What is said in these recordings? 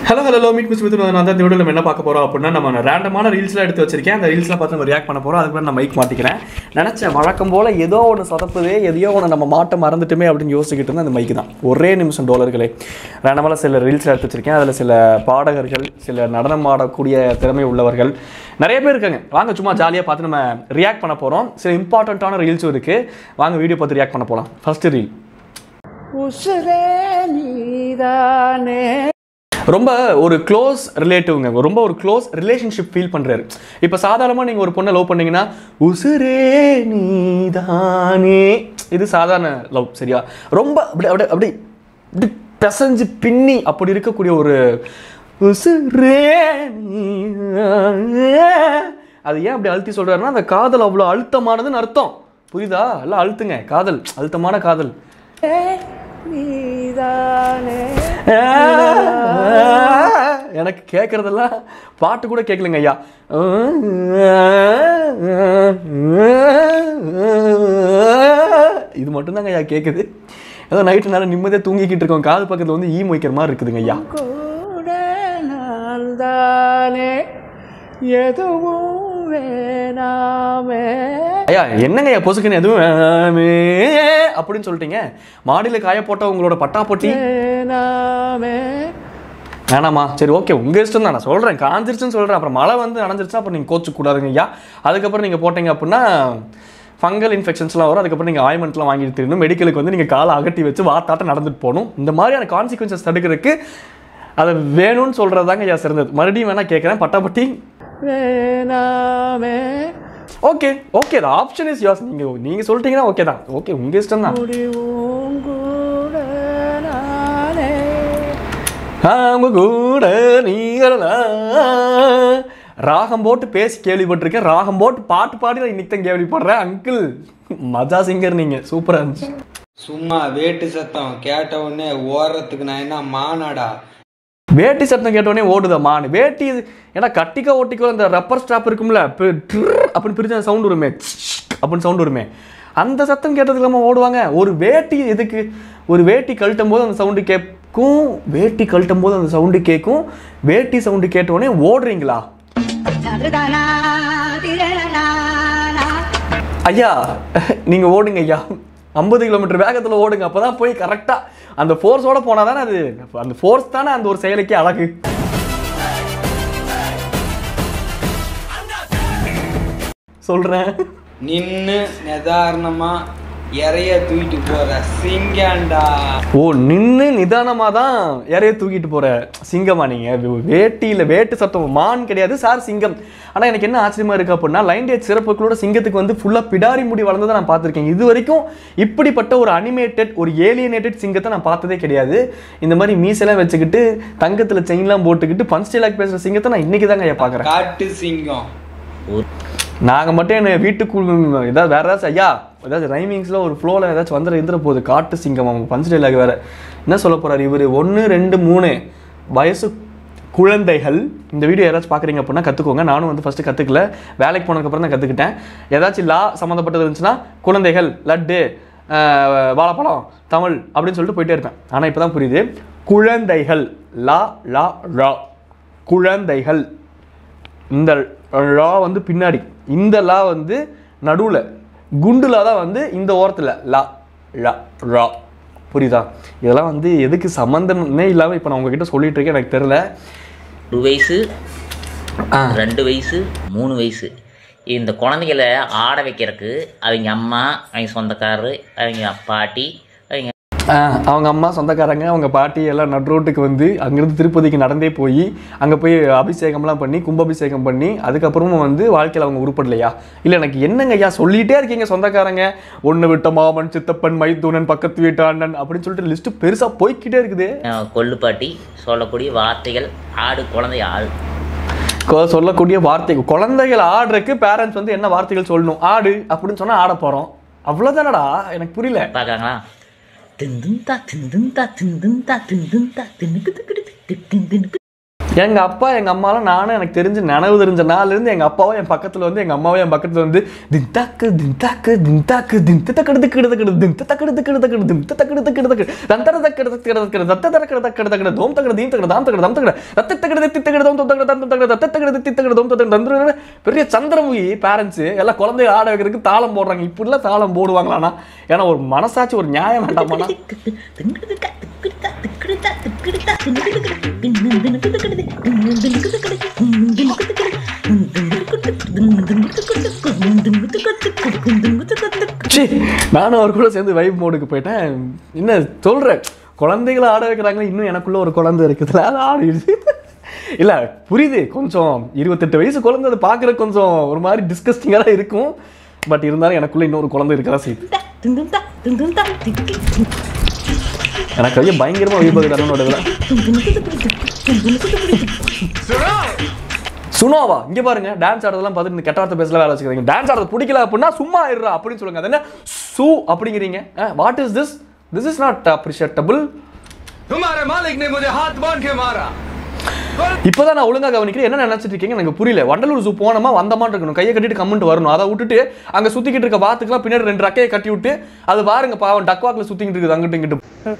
Hello hello meet miss Mithu நான் தான் இந்த வீடியோ நம்ம என்ன பார்க்க போறோம் அப்படின்னா நம்ம ரேண்டமான ரீல்ஸ்லாம் எடுத்து வச்சிருக்கேன் அந்த ரீல்ஸ்லாம் பார்த்து நம்ம ரியாக்ட் பண்ண போறோம் அதுக்கு நான் மைக் மாட்டிக்கிறேன் நினைச்சேன் வழக்கம் போல ஏதோ ஒன்று சொதப்புதே எதையோ ஒன்று நம்ம மாட்ட மறந்துட்டுமே அப்படின்னு யோசிச்சுக்கிட்டு இருந்தேன் அந்த மைக் தான் ஒரே நிமிஷம் டோலர்களே ரேண்டமாக சில ரீல்ஸ் எடுத்து வச்சிருக்கேன் அதில் சில பாடகர்கள் சில நடனம் ஆடக்கூடிய திறமை உள்ளவர்கள் நிறைய பேர் இருக்காங்க வாங்க சும்மா ஜாலியாக பார்த்து நம்ம ரியாக்ட் பண்ண போகிறோம் சில இம்பார்ட்டண்ட்டான ரீல்ஸும் இருக்குது வாங்க வீடியோ பார்த்து ரியாக்ட் பண்ண போகலாம் ஃபர்ஸ்ட் ரீல் உசுரே நீதானே ரொம்ப ஒரு க்ளோஸ் ரிலேட்டிவ்ங்க ரொம்ப ஒரு க்ளோஸ் ரிலேஷன்ஷிப் ஃபீல் பண்ணுறாரு இப்போ சாதாரணமாக நீங்கள் ஒரு பொண்ணை லவ் பண்ணீங்கன்னா உசுரே நீதானே இது சாதாரண லவ் சரியா ரொம்ப அப்படி அப்படி அப்படி இப்படி பிசைஞ்சு பின்னி அப்படி இருக்கக்கூடிய ஒரு உசுரே நீதானே. அது ஏன் அப்படி அழுத்தி சொல்கிறாருன்னா அந்த காதல் அவ்வளோ அழுத்தமானதுன்னு அர்த்தம் புரியுதா எல்லாம் அழுத்துங்க காதல் அழுத்தமான காதல் நீதானே எனக்கு கேட்குறதெல்லாம் பாட்டு கூட கேட்கலங்க ஐயா இது மட்டும்தாங்க ஐயா கேட்குது ஏதோ நைட்டு நேரம் நிம்மதியாக தூங்கிக்கிட்டு இருக்கோம் காது பக்கத்தில் வந்து ஈ மொய்க்கிற மாதிரி இருக்குதுங்க ஐயா கூட நாள்தானே எதுவும் வேணாமே ஐயா என்னங்க ஐயா பொசுக்குன்னு எதுவும் வேணாமே அப்படின்னு சொல்லிட்டீங்க மாடியில் காய போட்ட உங்களோட பட்டாப்பொட்டி வேணாமே வேணாமா சரி ஓகே உங்கள் இஷ்டம் தான் நான் சொல்கிறேன் காஞ்சிருச்சுன்னு சொல்கிறேன் அப்புறம் மழை வந்து நனைஞ்சிருச்சுன்னா அப்புறம் நீங்கள் கோச்சு கூடாதுங்க ஐயா அதுக்கப்புறம் நீங்கள் போட்டீங்க அப்படின்னா ஃபங்கல் இன்ஃபெக்ஷன்ஸ்லாம் வரும் அதுக்கப்புறம் நீங்கள் ஆயின்மெண்ட்லாம் வாங்கிட்டு தெரியணும் மெடிக்கலுக்கு வந்து நீங்கள் காலை அகட்டி வச்சு வாத்தாட்டம் நடந்துட்டு போகணும் இந்த மாதிரியான கான்சிக்வன்சஸ் தடுக்கிறதுக்கு அதை வேணும்னு சொல்கிறது தாங்க ஐயா சிறந்தது மறுபடியும் வேணால் கேட்குறேன் பட்டாப்பட்டி வேணாமே okay okay the option is yours நீங்கள் நீங்கள் சொல்லிட்டீங்கன்னா ஓகே தான் ஓகே உங்கள் இஷ்டம் தான் முடிவும் கூட நானே அவங்க கூட நீங்களா ராகம் போட்டு பேசி கேள்விப்பட்டிருக்கேன் ராகம் போட்டு பாட்டு பாடி நான் இன்னைக்கு தான் கேள்விப்படுறேன் அங்கிள் மஜா சிங்கர் நீங்க சூப்பரா இருந்துச்சு சும்மா வேட்டு சத்தம் கேட்ட உடனே ஓடுறதுக்கு நான் என்ன மானாடா வேட்டி சத்தம் கேட்டோடனே ஓடுதா மான் வேட்டி இது- ஏன்னா கட்டிக்க ஓட்டிக்கோ அந்த ரப்பர் ஸ்டாப் இருக்கும்ல பி- ட்ர் அப்படின்னு பிரிச்சு அந்த சவுண்ட் வருமே அப்படின்னு சவுண்ட் வருமே அந்த சத்தம் கேட்டதுக்கு இல்லாமல் ஓடுவாங்க ஒரு வேட்டி எதுக்கு ஒரு வேட்டி கழட்டும் போது அந்த சவுண்டு கேட்கும் வேட்டி கழட்டும் போது அந்த சவுண்டு கேட்கும் வேட்டி சவுண்டு கேட்ட உடனே ஓடுறீங்களா ஐயா நீங்க ஓடுங்க ஐயா ஐம்பது கிலோமீட்டர் வேகத்துல ஓடுங்க அப்பதான் போய் கரெக்டா அந்த ஃபோர்ஸோட போனா தானே அது அந்த ஃபோர்ஸ் தானே அந்த ஒரு செயலுக்கே அழகு சொல்றேன் நின்னு நிதாரணமா இறைய தூக்கிட்டு போற சிங்கண்டா ஓ நின்று நிதானமாக தான் யாரையோ தூக்கிட்டு போற சிங்கமா நீங்க வே- வேட்டியில வேட்டு சத்தம் மான் கிடையாது சார் சிங்கம் ஆனா எனக்கு என்ன ஆச்சரியமா இருக்கு அப்படின்னா லைன் டேட் சிறப்புகளோட சிங்கத்துக்கு வந்து ஃபுல்லா பிடாரி முடி வளர்ந்ததை நான் பார்த்திருக்கேன் இது வரைக்கும் இப்படிப்பட்ட ஒரு அனிமேட்டட் ஒரு ஏலியனேட்டட் சிங்கத்தை நான் பார்த்ததே கிடையாது இந்த மாதிரி மீசெல்லாம் வச்சுக்கிட்டு தங்கத்துல செயின்லாம் போட்டுக்கிட்டு பஞ்ச் டைலாக் பேசுற சிங்கத்தை நான் இன்னைக்கு தாங்க ஐயா பார்க்குறேன் காட்டு சிங்கம் நாங்க மட்டும் என்ன வீட்டுக்குள்ள ஏதாவது வேற ஏதாச்சும் ஐயா ஏதாச்சும் ரைமிங்ஸ்ல ஒரு ஃப்ளோல ஏதாச்சும் வந்துட இருந்துட போகுது காட்டு சிங்கம் அவங்க பஞ்ச் டைலாக் வேற என்ன சொல்ல போறாரு இவர் ஒன்று ரெண்டு மூணு வயசு குழந்தைகள் இந்த வீடியோ யாராச்சும் பார்க்குறீங்க அப்படின்னா கற்றுக்கோங்க நானும் வந்து ஃபஸ்ட்டு கற்றுக்கல வேலைக்கு போனதுக்கப்புறம் தான் கற்றுக்கிட்டேன் ஏதாச்சும் லா சம்மந்தப்பட்டது இருந்துச்சுன்னா குழந்தைகள் லட்டு ஆஹ், வாழைப்பழம் தமிழ் அப்படின்னு சொல்லிட்டு போயிட்டே இருப்பேன் ஆனால் இப்போ தான் புரியுது குழந்தைகள் லா லா ரா குழந்தைகள் இந்த லா வந்து பின்னாடி இந்த லா வந்து நடுவில் குண்டுலா தான் வந்து இந்த ஓரத்தில் லா லா ரா புரியுதா இதெல்லாம் வந்து எதுக்கு சம்மந்தமே இல்லாமல் இப்போ நான் உங்ககிட்ட சொல்லிட்டு இருக்கேன் எனக்கு தெரில ஒரு வயசு ரெண்டு வயசு மூணு வயசு இந்த குழந்தைகளை ஆட வைக்கிறதுக்கு அவங்க அம்மா அவங்க சொந்தக்காரரு அவங்க பாட்டி அவங்க அவங்க அம்மா சொந்தக்காரங்க அவங்க பாட்டி எல்லாம் நட்ரோட்டுக்கு வந்து அங்கேருந்து திருப்பதிக்கு நடந்தே போய் அங்கே போய் அபிஷேகம்லாம் பண்ணி கும்பாபிஷேகம் பண்ணி அதுக்கப்புறமும் வந்து வாழ்க்கையில் அவங்க உருப்படலையா இல்லை எனக்கு என்னங்க ஐயா சொல்லிட்டே இருக்கீங்க சொந்தக்காரங்க ஒன்று விட்ட மாமன் சித்தப்பன் மைத்தூனன் பக்கத்து வீட்டு அண்ணன் அப்படின்னு சொல்லிட்டு லிஸ்ட்டு பெருசாக போய்க்கிட்டே இருக்குது அஹ், கொள்ளு பாட்டி சொல்லக்கூடிய வார்த்தைகள் ஆடு குழந்தை ஆடு கொ- சொல்லக்கூடிய வார்த்தை குழந்தைகள் ஆடுறதுக்கு பேரண்ட்ஸ் வந்து என்ன வார்த்தைகள் சொல்லணும் ஆடு அப்படின்னு சொன்னா ஆட போறோம் அவ்வளவுதானடா எனக்கு புரியல பார்க்காங்களா திந்துந்தா திந்துந்தா திந்துந்தா திந்துந்தா தின்னுக்கு திக்கு திக்கு திக்கு தின்னுக்கு எங்க அப்பா எங்க அம்மாலாம் நானும் எனக்கு தெரிஞ்சு நனவு தெரிஞ்ச நாள்ல இருந்து எங்க அப்பாவும் என் பக்கத்துல வந்து எங்க அம்மாவும் என் பக்கத்துல வந்து தின் தாக்கு தின் தாக்கு தின் தாக்கு தின் தக்கடு தக்கடு தக்கடு தின் தக்கடு தக்கடு தக்கடு தின் தக்கடு தக்கடு தக்கடு தந்தர தக்கடு தக்கடு தக்கடு தத்த தக்கடு தக்கடு தக்கடு தோம் தக்கடு தீம் தக்கடு தாம் தக்கடு தாம் தக்கடு தத்த தக்கடு தித்தி தக்கடு தோம் தக்கடு தம் தக்கடு தத்த தக்கடு தித்தி தக்கடு தோம் தக்கடு தந்தர பெரிய சந்திரமுகி பேரண்ட்ஸ் எல்லாம் குழந்தைய ஆட வைக்கிறதுக்கு தாளம் போடுறாங்க இப்படிலாம் தாளம் போடுவாங்களாண்ணா ஏன்னா ஒரு மனசாட்சி ஒரு நியாயம் வேண்டாமாண்ணா ச்சீ, நானும் அவர் கூட சேர்ந்து வைப் மோடுக்கு போயிட்டேன் என்ன சொல்றேன் குழந்தைகளை ஆட வைக்கிறாங்களே இன்னும் எனக்குள்ள ஒரு குழந்தை இருக்குதுல அது ஆடிடுச்சு இல்ல புரியுது கொஞ்சம் இருபத்தெட்டு வயசு குழந்தை அதை பார்க்கறதுக்கு கொஞ்சம் ஒரு மாதிரி டிஸ்கஸ்டிங்காக தான் இருக்கும் பட் இருந்தாலும் எனக்குள்ள இன்னொரு குழந்தை இருக்கதான் செய்யுது எனக்கு ஐயோ பயங்கரமா வைபவ தருணோட இதெல்லாம் சுனோவா இங்க பாருங்க டான்ஸ் ஆடுறதெல்லாம் பார்த்துட்டு இந்த கெட்ட வார்த்தை பேசல வேலை வச்சுக்கிறீங்க டான்ஸ் ஆடுறது பிடிக்கல அப்படின்னா சும்மா இருறா அப்படின்னு சொல்லுங்க அது என்ன சு அப்படிங்கிறீங்க what is this this is not appreciable तुम्हारे मालिक ने मुझे हाथ बांध के मारा இப்போதான் நான் ஒழுங்கா கவனிக்கிறேன் என்ன நினைச்சிட்டு இருக்கீங்க எனக்கு புரியல வண்டலூர் ஜூ போனோமா வந்தமான்னு இருக்கணும் கையை கட்டிட்டு கம்முன்ட்டு வரணும் அதை விட்டுட்டு அங்க சுத்திக்கிட்டு இருக்க வாத்துக்கெல்லாம் பின்னாடி ரெண்டு ரக்கையை கட்டி விட்டு அது பாருங்க பாவம் டக்வாக்ல சுத்திக்கிட்டு இருக்குது அங்கிட்டு இங்கிட்டு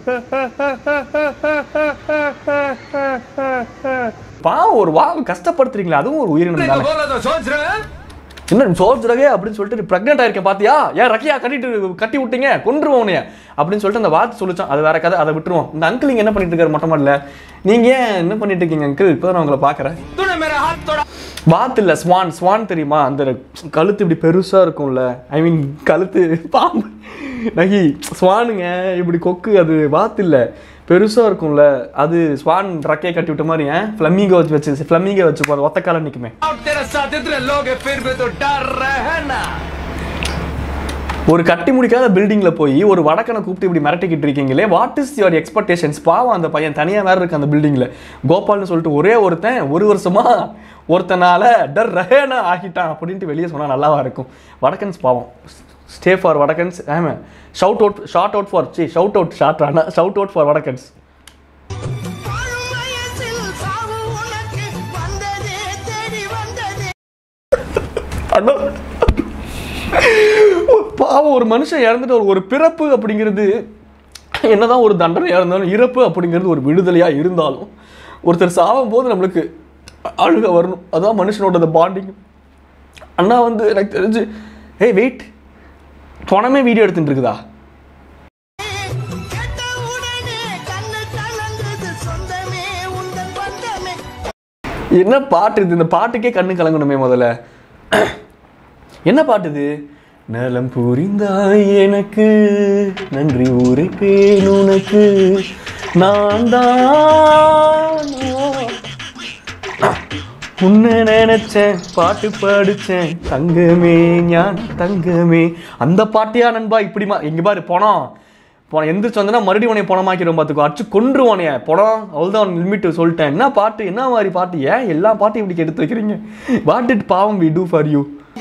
பாவம் ஒரு வா கஷ்டப்படுத்துறீங்களா அதுவும் ஒரு உயிரினம் தானே बोला तो सोच रहे हैं என்ன சோர்ஜரகே அப்படின்னு சொல்லிட்டு ப்ரெக்னென்ட் ஆயிருக்கேன் பாத்தியா ஏன் ரக்கியா கட்டிட்டு கட்டி விட்டீங்க கொன்றுவோம் உன்னைய அப்படின்னு சொல்லிட்டு அந்த வார்த்தை சொல்லிச்சான் அது வேற கதை அதை விட்டுருவோம் இந்த அங்கிள் இங்க என்ன பண்ணிட்டு இருக்காரு மொட்டை மாடல நீங்க ஏன் என்ன பண்ணிட்டு இருக்கீங்க அங்கிள் இப்பதான் நான் உங்களை பாக்குறேன் तूने मेरा हाथ तोड़ा வாத்து இல்ல ஸ்வான் ஸ்வான் தெரியுமா அந்த கழுத்து இப்படி பெருசா இருக்கும்ல ஐ மீன் கழுத்து பாம்பு நகி ஸ்வானுங்க இப்படி கொக்கு அது வாத்து இல்ல பெருசா இருக்கும்ல அது ஸ்வான் ரக்கையை கட்டி விட்ட மாதிரி ஏன் ஃப்ளமிங்கோ வச்சு வச்சு ஃப்ளமிங்கோ வச்சு போது ஒத்த காலம் நிக்குமே और तेरे साथ इतने लोग हैं फिर भी तो डर रहे हैं ना ஒரு கட்டி முடிக்காத பில்டிங்ல போய் ஒரு வடக்கனை கூப்பிட்டு இப்படி மிரட்டிக்கிட்டு இருக்கீங்களே வாட் இஸ் யுவர் எக்ஸ்பெக்டேஷன்ஸ் பாவம் அந்த பையன் தனியா வேற இருக்கு அந்த பில்டிங்ல கோபால்னு சொல்லிட்டு ஒரே ஒருத்தன் ஒரு வருஷமா ஒருத்தனால டர் ரஹேனா ஆகிட்டான் அப்படின்ட்டு வெளியே சொன்னா நல்லாவா இருக்கும் வடக்கன்ஸ் பாவம் ஸ்டே ஃபார் வடக்கன்ஸ் ஆமா shout out short out for சி ஷவுட் அவுட் ஷார்ட் ஆனா ஷவுட் அவுட் ஃபார் வடக்கன்ஸ் அண்ணா பாவம் ஒரு மனுஷன் இறந்துட்டு ஒரு- ஒரு பிறப்பு அப்படிங்கிறது என்னதான் ஒரு தண்டனையா இருந்தாலும் இறப்பு அப்படிங்கிறது ஒரு விடுதலையா இருந்தாலும் ஒருத்தர் சாவும் போது நம்மளுக்கு அழுக வரணும் அதான் மனுஷனோட பாண்டிங் அண்ணா வந்து எனக்கு தெரிஞ்சு ஏய் வெயிட் பணமே வீடியோ எடுத்துட்டு இருக்குதா என்ன பாட்டு இது இந்த பாட்டுக்கே கண்ணு கலங்கணுமே முதல்ல என்ன பாட்டு இது நலம் புரிந்தாய் எனக்கு நன்றி உரைப்பேன் உனக்கு நான் தான் உன்னை நினைச்சேன் பாட்டு படிச்சேன் தங்கமே ஞான தங்கமே அந்த பாட்டியா நண்பா இப்படிமா இங்க பாரு பணம் போன எந்திரிச்சு வந்தனா மறுபடியும் உனைய பணமாக்கிடும் பார்த்துக்கோ அடிச்சு கொன்றுவானே பணம் அவ்வளோதான் லிமிட் சொல்லிட்டேன் என்ன பாட்டு என்ன மாதிரி பாட்டு ஏன் எல்லா பாட்டையும் இப்படி எடுத்து வைக்கிறீங்க வாட் இட் பாவம் வி டூ ஃபார் யூ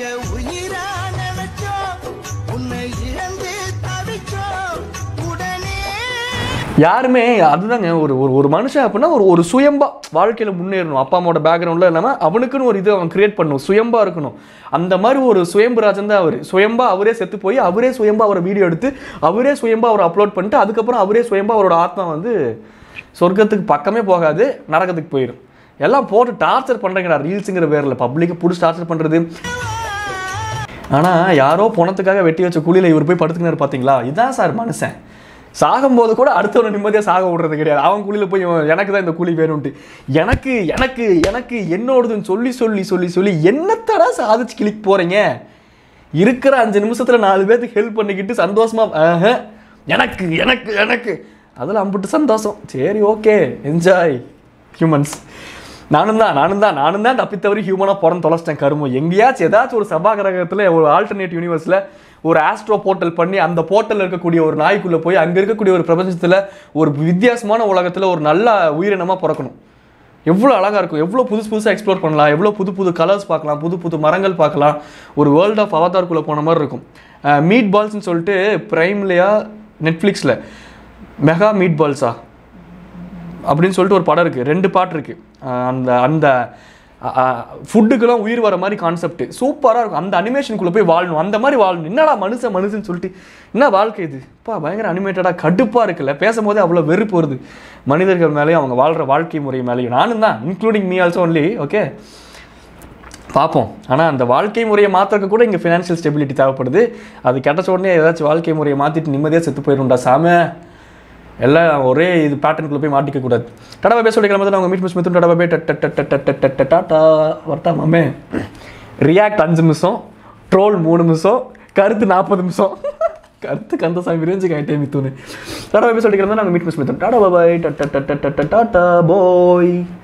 யாருமே அதுதாங்க ஒரு ஒரு ஒரு மனுஷன் அப்படின்னா ஒரு ஒரு சுயம்பா வாழ்க்கையில முன்னேறணும் அப்பா அம்மாவோட பேக்ரவுண்ட்ல இல்லாம அவனுக்குன்னு ஒரு இது அவன் கிரியேட் பண்ணணும் சுயம்பா இருக்கணும் அந்த மாதிரி ஒரு சுயம்புராஜன் தான் அவர் சுயம்பா அவரே செத்து போய் அவரே சுயம்பா அவரை வீடியோ எடுத்து அவரே சுயம்பா அவரை அப்லோட் பண்ணிட்டு அதுக்கப்புறம் அவரே சுயம்பா அவரோட ஆத்மா வந்து சொர்க்கத்துக்கு பக்கமே போகாது நரகத்துக்கு போயிடும் எல்லாம் போட்டு டார்ச்சர் பண்றீங்கடா ரீல்ஸுங்கிற பேர்ல பப்ளிக்கை பிடிச்சி டார்ச்சர் பண்றது ஆனா யாரோ பணத்துக்காக வெட்டி வச்ச குழியில இவர் போய் படுத்துக்கினாரு பாத்தீங்களா இதான் சார் மனுஷன் சாகும்போது கூட அடுத்தவனை நிம்மதியாக சாக விடுறது கிடையாது அவன் குழியில போய் இவன் எனக்கு தான் இந்த கூலி வேணும்ட்டு எனக்கு எனக்கு எனக்கு என்னோடதுன்னு சொல்லி சொல்லி சொல்லி சொல்லி என்னத்தடா சாதிச்சு கிளிக் போறீங்க இருக்கிற அஞ்சு நிமிஷத்துல நாலு பேர்த்துக்கு ஹெல்ப் பண்ணிக்கிட்டு சந்தோஷமா ஆஹ், எனக்கு எனக்கு எனக்கு அதில் அம்பிட்டு சந்தோஷம் சரி ஓகே என்ஜாய் ஹியூமன்ஸ் நானும் தான் நானும் தான் நானும் தான் தப்பித்தவரி ஹியூமனாக பிறந்து தொலைச்சிட்டேன் கருமம் எங்கேயாச்சும் ஏதாச்சும் ஒரு சபா கிரகத்தில் ஒரு ஆல்டர்னேட் யூனிவர்ஸில் ஒரு ஆஸ்ட்ரோ போர்ட்டல் பண்ணி அந்த போர்ட்டலில் இருக்கக்கூடிய ஒரு நாய்க்குள்ளே போய் அங்கே இருக்கக்கூடிய ஒரு பிரபஞ்சத்தில் ஒரு வித்தியாசமான உலகத்தில் ஒரு நல்ல உயிரினமாக பிறக்கணும் எவ்வளோ அழகாக இருக்கும் எவ்வளோ புதுசு புதுசாக எக்ஸ்ப்ளோர் பண்ணலாம் எவ்வளோ புது புது கலர்ஸ் பார்க்கலாம் புது புது மரங்கள் பார்க்கலாம் ஒரு வேர்ல்ட் ஆஃப் அவதார்க்குள்ளே போன மாதிரி இருக்கும் மீட் பால்ஸ்னு சொல்லிட்டு ப்ரைம்லையா நெட்ஃப்ளிக்ஸில் மெகா மீட் பால்ஸா அப்படின்னு சொல்லிட்டு ஒரு படம் இருக்குது ரெண்டு பாட்டு இருக்குது அந்த அந்த ஃபுட்டுக்கெல்லாம் உயிர் வர மாதிரி கான்செப்ட் சூப்பராக இருக்கும் அந்த அனிமேஷனுக்குள்ளே போய் வாழணும் அந்த மாதிரி வாழணும் என்னடா மனுஷன் மனுஷன் சொல்லிட்டு என்ன வாழ்க்கை இது பா பயங்கர அனிமேட்டடாக கடுப்பாக இருக்குல்ல பேசும்போதே அவ்வளோ வெறுப்பு வருது மனிதர்கள் மேலேயும் அவங்க வாழ்கிற வாழ்க்கை முறை மேலேயும் நானும் தான் including me also only okay பார்ப்போம் ஆனால் அந்த வாழ்க்கை முறையை மாற்றுறதுக்கு கூட இங்கே ஃபினான்ஷியல் ஸ்டெபிலிட்டி தேவைப்படுது அது கிடைச்ச உடனே ஏதாச்சும் வாழ்க்கை முறையை மாற்றிட்டு நிம்மதியாக செத்து போயிடும்டா சாம எல்லாம் ஒரே இது பேட்டர்னுக்குள்ளே போய் மாட்டிக்க கூடாது டடா பேச சொல்லிக்கிற மாதிரி அவங்க மீட் மிஸ் மித்து டடா பே டாட்டா வரட்டா மாமே ரியாக்ட் அஞ்சு நிமிஷம் ட்ரோல் மூணு நிமிஷம் கருத்து நாற்பது நிமிஷம் கருத்து கந்தசாமி ரேஞ்சுக்கு ஆகிட்டே மித்துன்னு டடா பேச சொல்லிக்கிற மாதிரி நாங்கள் மீட் மிஸ் மித்து டாடா பாய் டாட்டா போய்